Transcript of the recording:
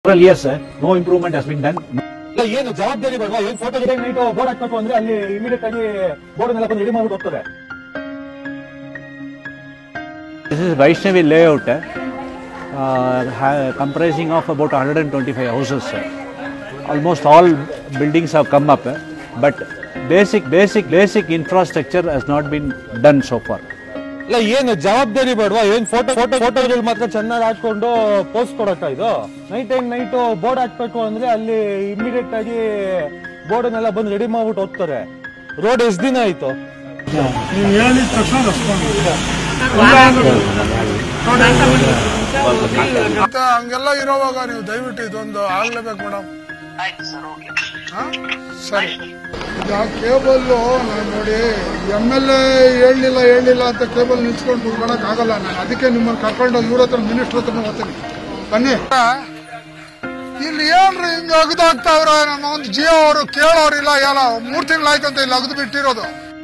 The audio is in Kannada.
several years, uh, no improvement has been done. ಇಲ್ಲ ಏನು ಜವಾಬ್ದಾರಿ ಬೇಡವಾ ಏನ್ ಫೋಟೋ ನೈಟ್ ಬೋರ್ಡ್ ಹಾಕ್ಬೇಕು ಅಂದ್ರೆ ಅಲ್ಲಿ ಇಮಿಡಿಯೇಟ್ ಆಗಿ ಬೋರ್ಡ್ ಎಲ್ಲ ಬಂದು ರೆಡಿ ಮಾಡ್ಬಿಟ್ಟು ಹೋಗ್ತಾರೆ This is Vaishnavi layout, uh, ha- comprising of about 125 houses. sir. Almost all buildings have come up, uh, but basic, basic, basic infrastructure has not been done so far. ಇಲ್ಲ ಏನು ಜವಾಬ್ದಾರಿ ಬೇಡವಾ ಏನ್ ಫೋಟೋ ಫೋಟೋ ಫೋಟೋಗಳು ಮಾತ್ರ ಚೆನ್ನಾಗಿ ಹಾಕೊಂಡು ಪೋಸ್ಟ್ ಕೊಡಕ್ಕ ಇದು ನೈಟ್ ಟೈಮ್ ನೈಟ್ ಬೋರ್ಡ್ ಹಾಕ್ಬೇಕು ಅಂದ್ರೆ ಅಲ್ಲಿ ಇಮಿಡಿಯೇಟ್ ಆಗಿ ಬೋರ್ಡ್ನೆಲ್ಲ ಬಂದು ರೆಡಿ ಮಾಡ್ಬಿಟ್ಟು ಹೋಗ್ತಾರೆ ರೋಡ್ ಎಷ್ಟ್ ದಿನ ಆಯ್ತು ನೀವು ಹೇಳಿದ ತಕ್ಷಣ ರೆಸ್ಪಾಂಡ್ ಮತ್ತೆ ಹಂಗೆಲ್ಲ ಇರೋವಾಗ ನೀವು ದಯವಿಟ್ಟು ಇದೊಂದು ಆಗ್ಲೇಬೇಕು ಮೇಡಮ್ ಸರಿ ಈಗ ಕೇಬಲ್ ನಾನು ನೋಡಿ ಎಮ್ ಎಲ್ ಎ ಹೇಳಲಿಲ್ಲ ಹೇಳಲಿಲ್ಲ ಅಂತ ಕೇಬಲ್ ನಿಲ್ಸ್ಕೊಂಡು ಕುತ್ಕೊಳಕ್ ಆಗಲ್ಲ ನಾನು ಅದಕ್ಕೆ ನಿಮ್ಮನ್ನು ಕರ್ಕೊಂಡು ಇವ್ರ ಹತ್ರ ಮಿನಿಸ್ಟರ್ ಹತ್ರ ಹೋಗ್ತೀನಿ ಬನ್ನಿ ಇಲ್ಲಿ ಏನ್ರಿ ಹಿಂಗ ಅಗದಾಗ್ತಾವ್ರೆ ನಮ್ಮ ಒಂದು ಜಿಯೋ ಅವರು ಕೇಳೋರಿಲ್ಲ ಏನೋ ಮೂರ್ ತಿಂಗಳಾಯ್ತಂತ ಇಲ್ಲಿ ಅಗದು ಬಿಟ್ಟಿರೋದು